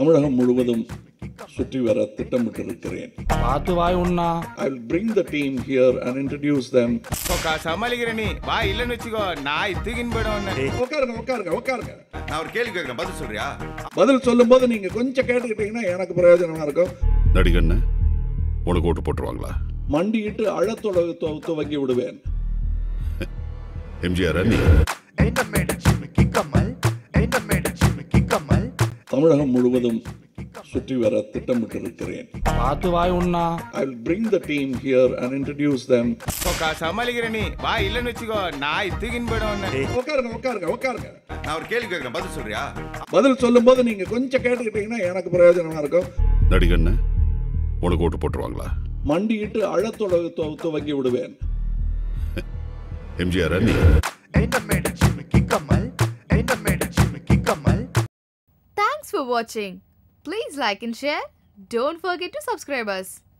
தமிழகம் முழுவதும் சுற்றி வர திட்டமிட்டிருக்கிறேன் பார்த்து வாய் உண்ணா I will bring the team here and introduce them ఒక சமாளிக்கிற நீ வா இல்லைன்னு வச்சுக்கோ நான் இத்துக்கின்னு போயிடுவேன் உட்காருங்க உட்காருங்க உட்காருங்க நான் ஒரு கேள்வி கேட்கிறேன் பதில் சொல்றியா பதில் சொல்லும்போது நீங்க கொஞ்சம் கேட்டுக்கிட்டீங்கன்னா எனக்கு பிரயோஜனமா இருக்கும் நடிகண்ண உனக்கு ஓட்டு போட்டுருவாங்களா மண்டியிட்டு அழத்தொட துவ- துவங்கி விடுவேன் எம்ஜிஆர் நீ என்ன மேடை சிமிக்கி கமல் என்ன மேடை சிமிக்கி கமல் தமிழகம் முழுவதும் சுற்றி வர திட்டமிட்டிருக்கிறேன் பார்த்து வாய் உண்ணா I will bring the team here and introduce them ఒక சமாளிக்கிற நீ வா இல்லைன்னு வச்சுக்கோ நான் இத்துக்கின்னு போயிடுவேன் உட்காருங்க உட்காருங்க உட்காருங்க நான் ஒரு கேள்வி கேட்கிறேன் பதில் சொல்றியா பதில் சொல்லும்போது நீங்க கொஞ்சம் கேட்டுக்கிட்டீங்கன்னா எனக்கு பிரயோஜனமா இருக்கும் நடிகண்ண உனக்கு ஓட்டு போட்டுருவாங்களா மண்டியிட்டு அழத்தொட துவ- துவங்கி விடுவேன் எம்ஜிஆர் நீ என்ன மேடை சிமிக்கி கமல் என்ன மேடை சிமிக்கி Kamal Thanks for watching. Please like and share. Don't forget to subscribe us.